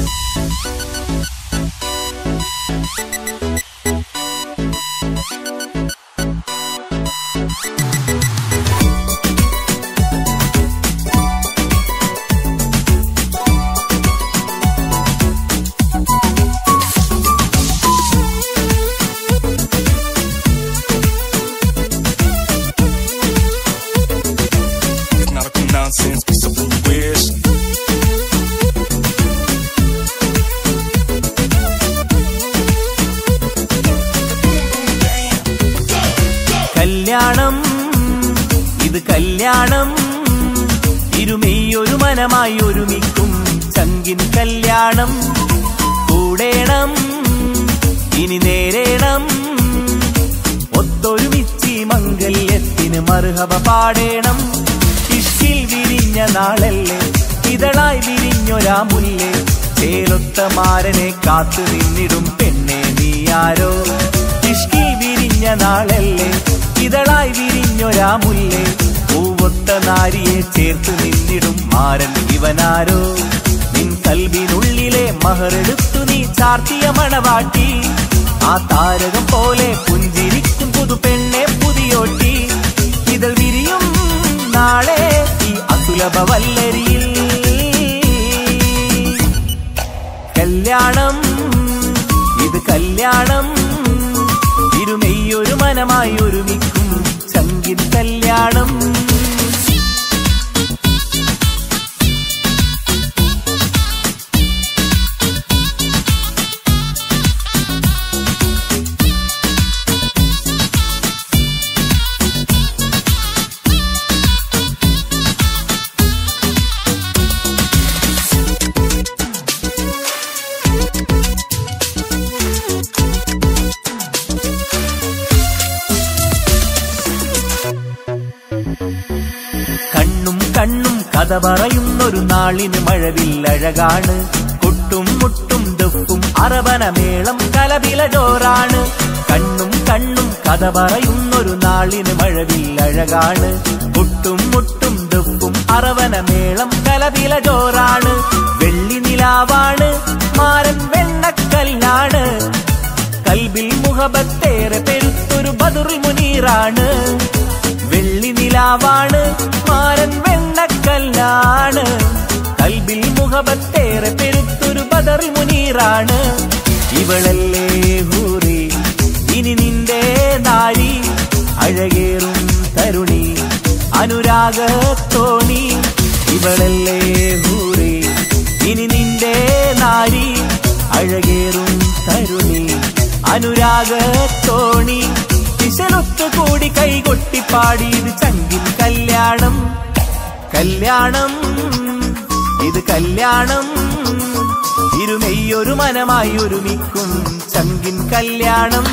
It's not a nonsense, piece of wish. കല്യാണം ഇത് കല്യാണം ഇരുമെയ്യൊരു മനമായി ഒരുമിക്കും ചങ്കിൻ കല്യാണം കൂടേണം ഇനി നേരേണം ഒത്തൊരുമിച്ച് ഈ മംഗല്യത്തിന് മറുഹവ പാടേണം ഇഷ്കിൽ വിരിഞ്ഞ നാളല്ലേ ഇതളായി വിരിഞ്ഞൊരാ മുല്ലേ ചേലൊത്ത മാരനെ കാത്തു നിന്നിടും പെണ്ണെ നീയാരോ ഇഷ്കിൽ വിരിഞ്ഞ നാളല്ലേ ഇതളായി വിരിഞ്ഞൊരാ മുല്ലേ പൂവൊത്ത നാരിയെ ചേർത്ത് നിന്നിടും മാരൻ ഇവനാരോ നിൻ കൽവിനുള്ളിലെ മഹറെടുത്തു നീ ചാർത്തിയ മണവാട്ടി ആ താരകം പോലെ പുഞ്ചിരിക്കും പുതു പെണ്ണെ പുതിയോട്ടി ഇതൾ വിരിയും നാളെ ഈ അസുലഭ വല്ലരിയിൽ കല്യാണം ഇത് കല്യാണം ഇരുമെയ്യൊരു മനമായി ഒരുമിക്കും ചങ്കിൻ കല്യാണം കണ്ണും കണ്ണും കഥ പറയുന്നൊരു നാളിന് മഴവില്ലഴകാണ് കൊട്ടും മുട്ടും ദുഃഖും അറബനമേളം കലപില ജോറാണ് കണ്ണും കണ്ണും കഥ പറയുന്നൊരു നാളിന് മഴവില്ലഴകാണ് കൊട്ടും മുട്ടും ദുഃഖും അറവനമേളം കലപില ജോറാണ് വെള്ളി നിലാവാണ് മാരൻ വെണ്ണക്കല്ലാണ് കൽബിൽ മുഹബത്തേറെ പെരുത്തൊരു ബദുറിൽ മുനീറാണ് വെള്ളി നിലാവാണ് മാരൻ വെണ്ണക്കല്ലാണ് കൽബിൽ മുഹബത്തേറെ പെരുത്തൊരു ബദറിൽ മുനീറാണ് ഇവളല്ലേ ഹൂറി ഇനി നിന്റെ നാഴി അഴകേറും തരുണി അനുരാഗത്തോണി ഇവളല്ലേ ഹൂറി ഇനി നിന്റെ നാരി അഴകേറും തരുണി അനുരാഗത്തോണി കിശലൊത്തു കൂടി കൈകൊട്ടിപ്പാടി ഇത് ചങ്കിൻ കല്യാണം കല്യാണം ഇത് കല്യാണം ഇരുമെയ്യൊരു മനമായി ഒരുമിക്കും ചങ്കിൻ കല്യാണം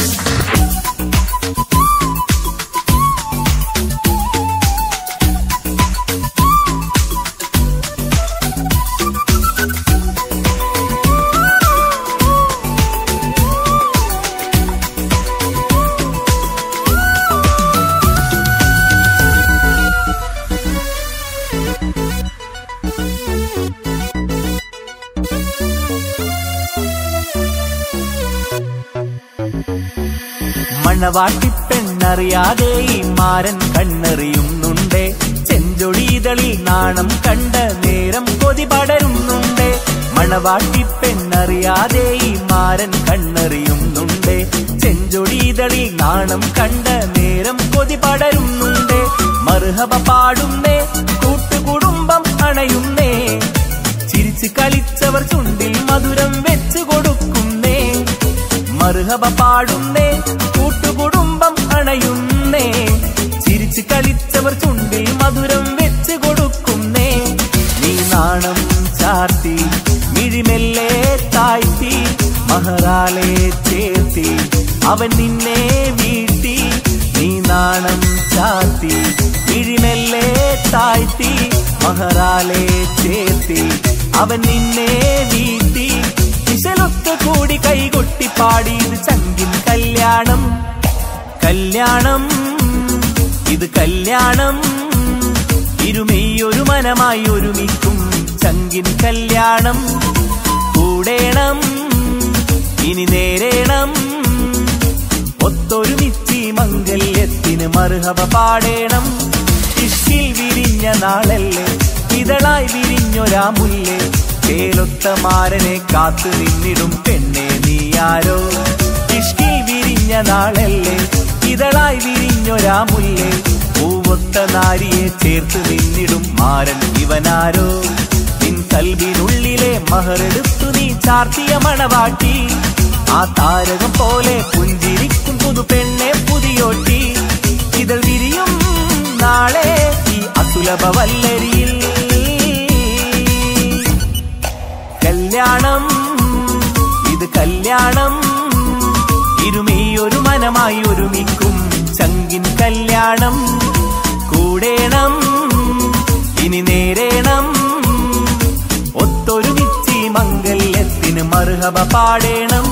മണവാട്ടിപ്പെണ്ണറിയാതെ ഈ മാരൻ കണ്ണെറിയുന്നുണ്ടേ ചെഞ്ചൊടിതളിൽ നാണം കണ്ട നേരം കൊതി പടരുന്നുണ്ടേ മണവാട്ടിപ്പെണ്ണറിയാതെ ഈ മാരൻ കണ്ണെറിയുന്നുണ്ടേ ചെഞ്ചൊടിതളിൽ നാണം കണ്ട നേരം കൊതി പടരുന്നുണ്ടേ മറുഹബ പാടുന്നേ കൂട്ടുകുടുംബം അണയുന്നേ ചിരിച്ചു കളിച്ചവർ ചുണ്ടിൽ മധുരം വെച്ചു കൊടുക്കുന്നേ മറുഹബ പാടുന്നേ കൂട്ടുകുടുംബം അണയുന്നേ ചിരിച്ചു കളിച്ചവർ ചുണ്ടിൽ മധുരം വെച്ച് കൊടുക്കുന്നേ നീ നാണം ചാർത്തി മിഴിമെല്ലെ താഴ്ത്തി മഹറാലെ ചേർത്തി അവൻ നിന്നെ വീഴ്ത്തി നീ നാണം ചാർത്തി മിഴിമെല്ലെ താഴ്ത്തി മഹറാലെ ചേർത്തി അവൻ നിന്നെ വീഴ്ത്തി കിശലൊക്കെ കൂടി കൈകൊട്ടി പാടി ഇത് ചങ്കിൻ കല്യാണം കല്യാണം ഇത് കല്യാണം ഇരുമെയ്യൊരു മനമായി ഒരുമിക്കും ചങ്കിൻ കല്യാണം കൂടേണം ഇനി നേരേണം ഒത്തൊരുമിച്ച് ഈ മംഗല്യത്തിന് മറുഹവ പാടേണം ഇഷ്ടിൽ വിരിഞ്ഞ നാളല്ലേ ഇതളായി വിരിഞ്ഞൊരാ മുല്ലേ ചേലൊത്ത മാരനെ കാത്തു നിന്നിടും പെണ്ണെ നീയാരോ ഇഷ്ടിൽ വിരിഞ്ഞ നാളല്ലേ ഇതളായി വിരിഞ്ഞൊരാ മുല്ലേ പൂവൊത്ത നാരിയെ ചേർത്ത് നിന്നിടും മാരൻ ഇവനാരോ നിൻ കൽവിനുള്ളിലെ മഹറെടുത്തു നീ ചാർത്തിയ മണവാട്ടി ആ താരകം പോലെ പുഞ്ചിരിക്കും പുതു പെണ്ണെ പുതിയോട്ടി ഇതൾ വിരിയും നാളെ ഈ അസുലഭ വല്ലരിയിൽ കല്യാണം ഇത് കല്യാണം ഇരുമീ ഒരു മനമായി ഒരുമിക്കും ചങ്കിൻ കല്യാണം കൂടേണം ഇനി നേരേണം ഒത്തൊരുമിച്ച് ഈ മംഗല്യത്തിന് മറുഹബ പാടേണം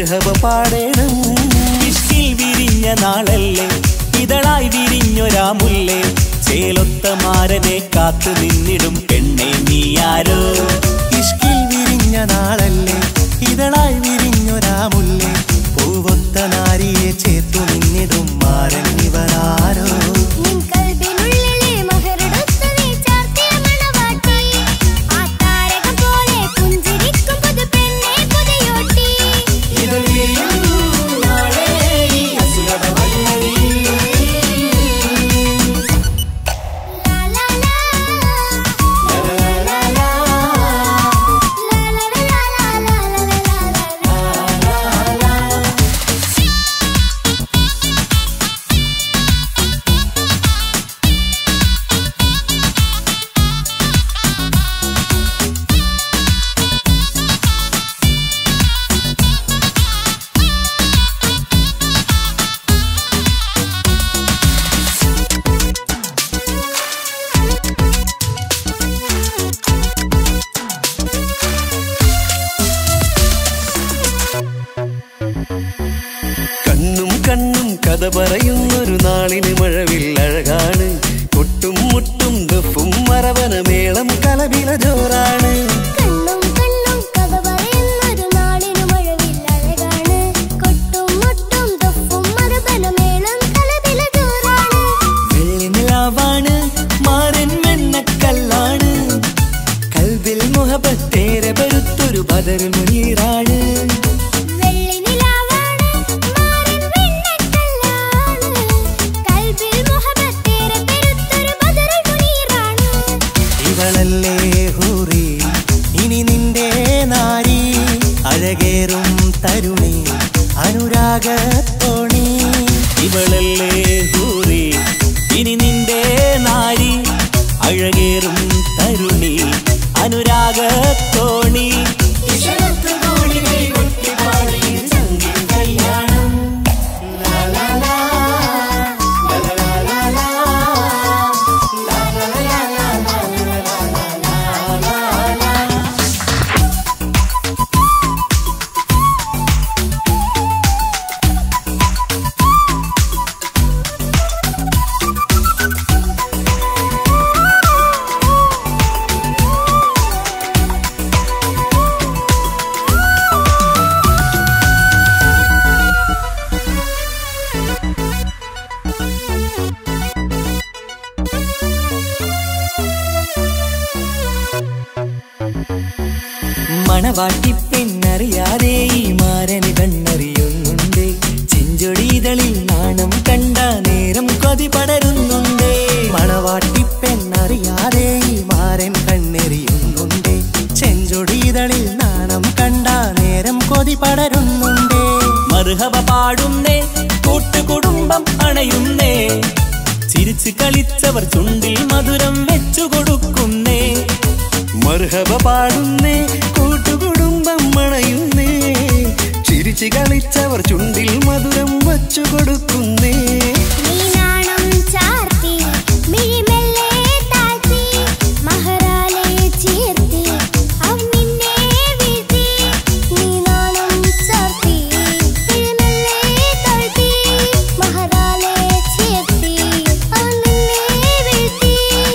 മറുഹബ പാടേണം ഇഷ്കിൽ വിരിഞ്ഞ നാളല്ലേ ഇതളായി വിരിഞ്ഞൊരാ മുല്ലേ ചേലൊത്ത മാരനെ കാത്തു നിന്നിടും പെണ്ണെ നീയാരോ ഇഷ്കിൽ വിരിഞ്ഞ നാളല്ലേ ഇതളായി വിരിഞ്ഞൊരാ മുല്ലേ പൂവൊത്ത നാരിയെ ചേർത്തു നിന്നിടും മാരൻ ഇവരാരോ നിൻ കൽബിനുള്ളിലെ മഹറുടൊത്തു നീ ചാർത്തിയ മണവാട്ടി ആ താരകം പോലെ പുഞ്ചിരിക്കും പുതുപെണ്ണെ പുതിയോട്ടി ലാ ലാ ലാ ലാ ലാ ലാ ലാ ലാ ലാ ലാ ലാ കണ്ണും കണ്ണും കഥ പറയുന്നൊരു നാളിന് മഴവിൽ അഴകാണ് കൊട്ടും മുട്ടും ദഫും മറവന മേളം കലവില ജോറാണ് കണ്ണും കണ്ണും കഥ പറയുന്നൊരു നാളിനു മഴവിൽ അഴകാണ് കൊട്ടും മുട്ടും ദഫും മറുപനമേളം കലപില ജോറാണ് വെള്ളി നിലാവാണ് മാരൻ വെണ്ണക്കല്ലാണ് കൽവിൽ മുഹബത്തേരെ പെരുത്തൊരു ബദർ മുനീറാണ് വെള്ളി നിലാവാണ് മാറിൻ വെണ്ണക്കല്ലാണ് കൽബിൽ മുഹബത്തേറെ പെരുത്തൊരു ബദറുൽ മുനീറാണ് ഇവളല്ലേ ഹൂറി ഇനി നിന്റെ നാരി അഴകേറും തരുണി അനുരാഗത്തോണി ഇവളല്ലേ ഹൂറി ഇനി നിന്റെ നാരി അഴകേറും തരുണി അനുരാഗത്തോണി മണവാട്ടി പെണ്ണറിയാതെ ഈ മാരന് കണ്ണറിയുന്നുണ്ട് ചെഞ്ചൊടിതളിൽ നാണം കണ്ട നേരം കൊതി പടരുന്നുണ്ട് മണവാട്ടി പെണ്ണറിയാതെ ഈ മാരൻ കണ്ണെറിയുന്നുണ്ട് ചെഞ്ചൊടിതളിൽ നാണം കണ്ട നേരം കൊതി പടരുന്നുണ്ട് മറുഹബ പാടുന്നേ കൂട്ടുകുടുംബം അണയുന്നേ ചിരിച്ചു കളിച്ചവർ ചുണ്ടിൽ മധുരം വെച്ചു കൊടുക്കുന്നേ മർഹബ പാടുന്നേ കൂട്ടുകുടുംബം മണയുന്നേ ചിരിച്ചു കളിച്ചവർ ചുണ്ടിൽ മധുരം വച്ചു കൊടുക്കുന്നേ നീ നാണം ചാർത്തി മിഴിമെല്ലെ താഴ്ത്തി മഹറാലെ ചേർത്തി അവൻ നിന്നെ വീഴ്ത്തി നീ നാണം ചാർത്തി മിഴിമെല്ലെ താഴ്ത്തി മഹറാലെ ചേർത്തി അവൻ നിന്നെ വീഴ്ത്തി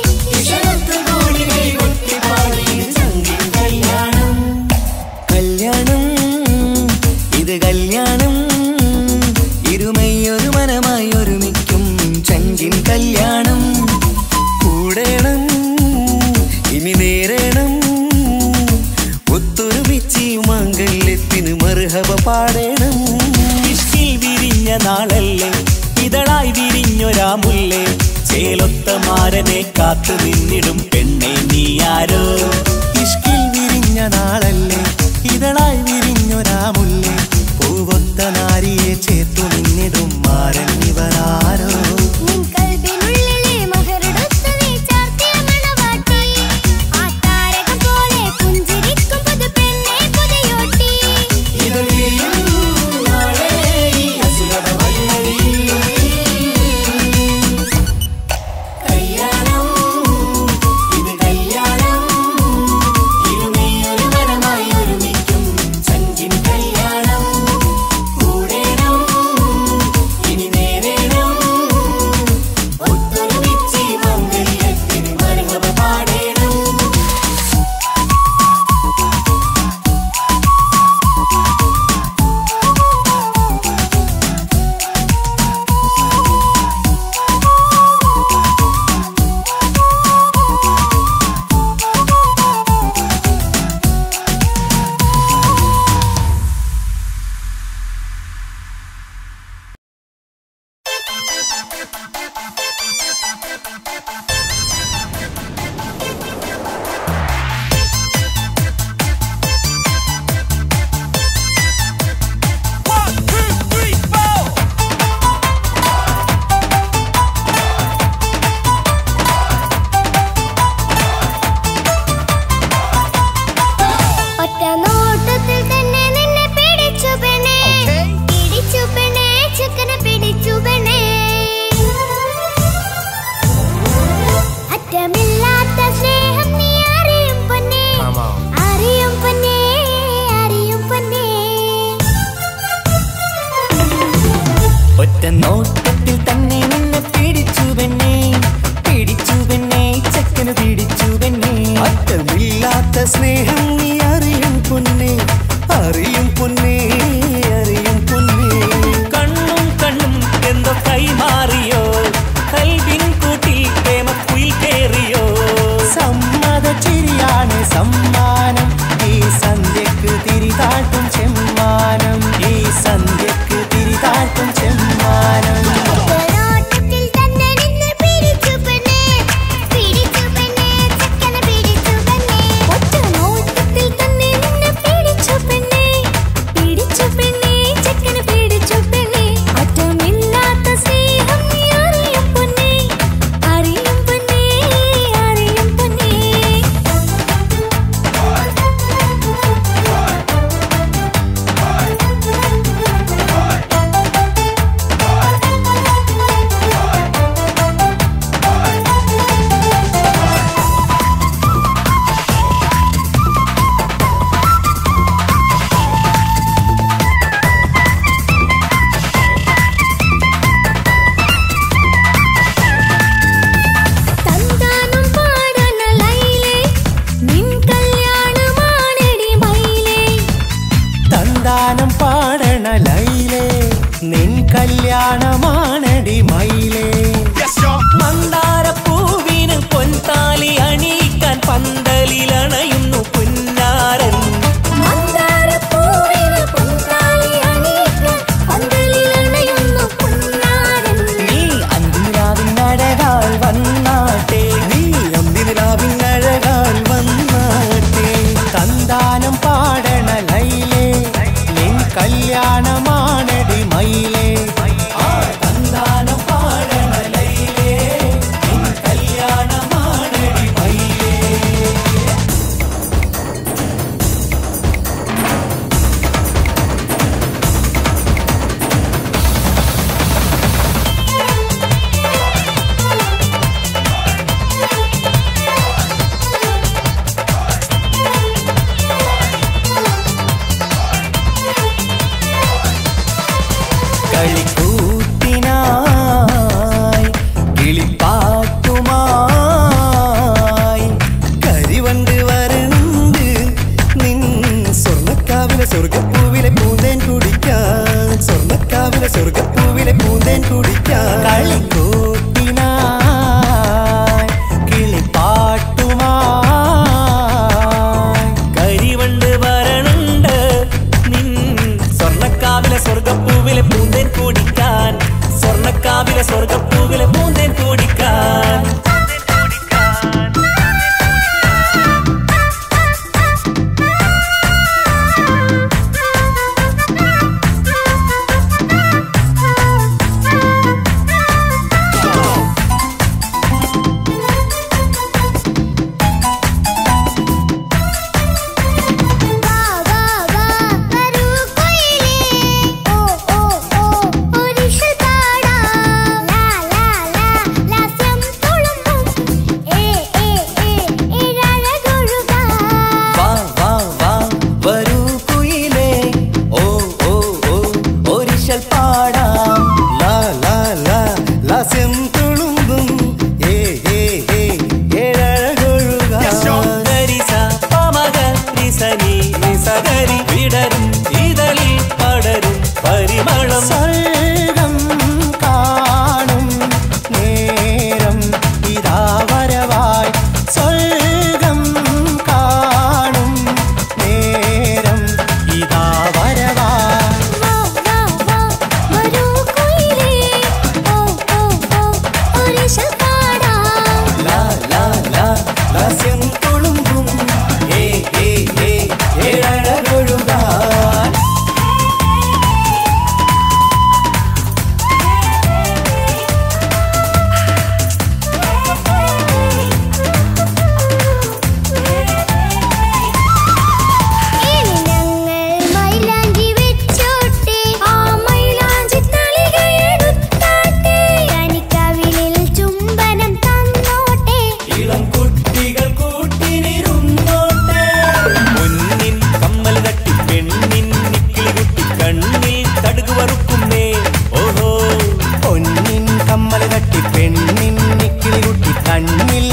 കല്യാണം ഇത് കല്യാണം ഇരുമയൊരു മനമായി ഒരുമിക്കും ചങ്കിൻ കല്യാണം കൂടേണം ഇനി നേരേണം ഒത്തൊരുമിച്ച് ഈ മാംഗല്യത്തിന് മർഹബ പാടേണം ഇഷ്കിൽ വിരിഞ്ഞ നാളല്ലേ ഇതളായി വിരിഞ്ഞൊരാ മുല്ലേ ചേലൊത്ത മാരനെ കാത്തു നിന്നിടും പെണ്ണെ നീയാരോ ഇഷ്കിൽ വിരിഞ്ഞ നാളല്ലേ ഇതളായി വിരിഞ്ഞൊരാ മുല്ലേ പൂവൊത്ത നാരിയെ ചേർത്തു നിന്നിടും മാരൻ ഇവരാരോ നിൻ കൽബിനുള്ളിലെ മഹറുടൊത്തു നീ ചാർത്തിയ മണവാട്ടി ആ താരകം പോലെ പുഞ്ചിരിക്കും പുതുപെണ്ണെ പുതിയോട്ടി ഇരുമയൊരു മനമായി ഒരുമിക്കും ഒറ്റമില്ലാത്ത സ്നേഹം നീ അറിയും പൊന്നേ അറിയും പൊന്നേ അറിയും പൊന്നേ ഒറ്റ നോട്ടത്തിൽ തന്നെ നിന്നെ പിടിച്ചു പെണ്ണേ പിടിച്ചു പെണ്ണേ ചക്കന് പിടിച്ചു പെണ്ണേ അറ്റമില്ലാത്ത സ്നേഹം നീ അറിയും പൊന്നേ അറിയും പൊന്നേ അറിയും പൊന്നേ കണ്ണും കണ്ണും എന്തോ കൈമാറിയോ കൽവിൻ കൂട്ടിൽ പ്രേമക്കുയിൽ കേറിയോ സമ്മത ചിരിയാണ് സമ്മാനം ഈ സന്ധ്യക്ക് തിരിതാട്ടും ചെമ്മാനം ഈ സന്ധ്യക്ക് തിരിതാട്ടും ചെമ്മാനം ഒറ്റനോട്ടത്തിൽ തന്നെ നിന്നെ പിടിച്ചു പെണ്ണേ പിടിച്ചു പെണ്ണേ ചക്കനെ പിടിച്ചു പെണ്ണേ ഒറ്റനോട്ടത്തിൽ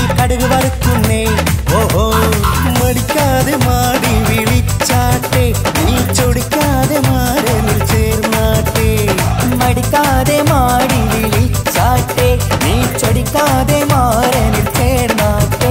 കടുക് വറുക്കുന്നേ ഓഹോ മടിക്കാതെ മാടി വിളിച്ചാട്ടെ നീ ചൊടിക്കാതെ മാറനിൽ ചേർന്നാട്ടെ മടിക്കാതെ മാടി വിളിച്ചാട്ടെ നീ ചൊടിക്കാതെ മാറനിൽ ചേർന്നാട്ടെ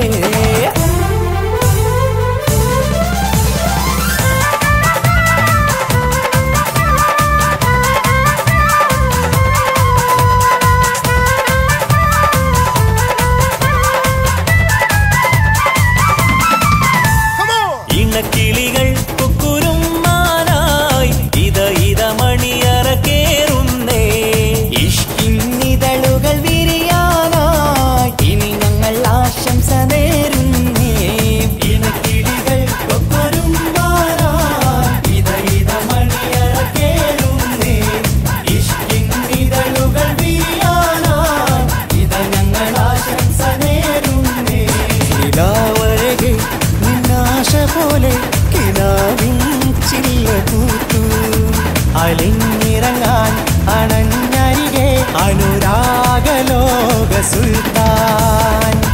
ഇണക്കിളികൾ കുക്കുരും മാനായി ഇത ഇത മണിയറ കേറുന്നേ ഇഷ്കിന്നിതളുകൾ വിരിയാനായി ഇനി ഞങ്ങൾ ആശംസ നേരുന്നേ ഇണക്കിളികൾ കൊക്കൊരും മാനായി ഇത ഇത മണിയറ കേറുന്നേ ഇഷ്കിന്നിതളുകൾ വിരിയാനായി ഇത ഞങ്ങൾ ആശംസ നേരുന്നേ നിലാവഴകെ നിന്നാശ പോലെ കിനാവിൻ ചില്ല കൂത്തു അലിഞ്ഞിറങ്ങാൻ അണഞ്ഞരികെ അനുരാഗലോക സുൽത്താൻ